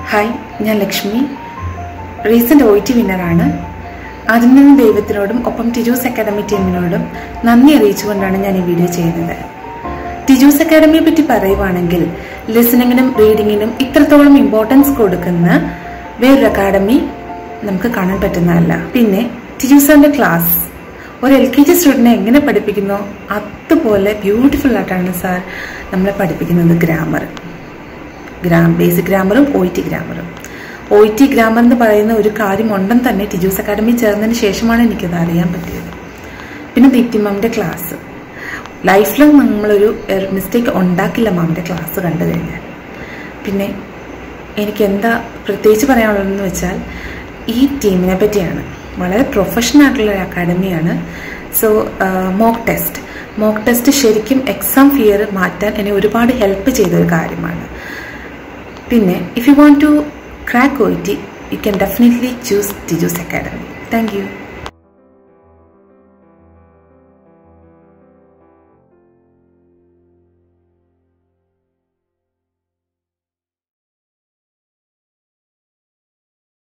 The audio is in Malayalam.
ഹായ് ഞാൻ ലക്ഷ്മി റീസെൻ്റ് ഒ ടി വിന്നറാണ് അതിൽ നിന്നും ദൈവത്തിനോടും ഒപ്പം ടിജൂസ് അക്കാഡമി ടീമിനോടും നന്ദി അറിയിച്ചുകൊണ്ടാണ് ഞാൻ ഈ വീഡിയോ ചെയ്യുന്നത് ടിജൂസ് അക്കാഡമിയെ പറ്റി പറയുവാണെങ്കിൽ ലിസണിങ്ങിനും റീഡിങ്ങിനും ഇത്രത്തോളം ഇമ്പോർട്ടൻസ് കൊടുക്കുന്ന വേറൊരു അക്കാഡമി നമുക്ക് കാണാൻ പറ്റുന്നതല്ല പിന്നെ ടിജൂസാറിന്റെ ക്ലാസ് ഒരു എൽ കെ ജി സ്റ്റുഡൻറ്റിനെ എങ്ങനെ പഠിപ്പിക്കുന്നോ അതുപോലെ ബ്യൂട്ടിഫുൾ ആയിട്ടാണ് സാർ നമ്മളെ പഠിപ്പിക്കുന്നത് ഗ്രാമർ ഗ്രാം ബേസിക് ഗ്രാമറും ഒ ടി ഗ്രാമറും ഒ ടി ഗ്രാമർ എന്ന് പറയുന്ന ഒരു കാര്യം ഉണ്ടെന്ന് തന്നെ ടിജൂസ് അക്കാഡമി ചേർന്നതിന് ശേഷമാണ് എനിക്കത് അറിയാൻ പറ്റിയത് പിന്നെ ദീപ്തി മാമിൻ്റെ ക്ലാസ് ലൈഫിലും നമ്മളൊരു മിസ്റ്റേക്ക് ഉണ്ടാക്കില്ല മാമിൻ്റെ ക്ലാസ് കണ്ടു കഴിഞ്ഞാൽ പിന്നെ എനിക്ക് എന്താ പ്രത്യേകിച്ച് പറയാനുള്ളതെന്ന് വെച്ചാൽ ഈ ടീമിനെ പറ്റിയാണ് വളരെ പ്രൊഫഷണൽ ആയിട്ടുള്ള ഒരു അക്കാഡമിയാണ് so mock test mock test ശരിക്കും എക്സാം ഫിയർ മാറ്റാൻ എന്നെ ഒരുപാട് ഹെൽപ്പ് ചെയ്ത ഒരു കാര്യമാണ് പിന്നെ if you want to crack O T you can definitely choose Tiju's academy thank U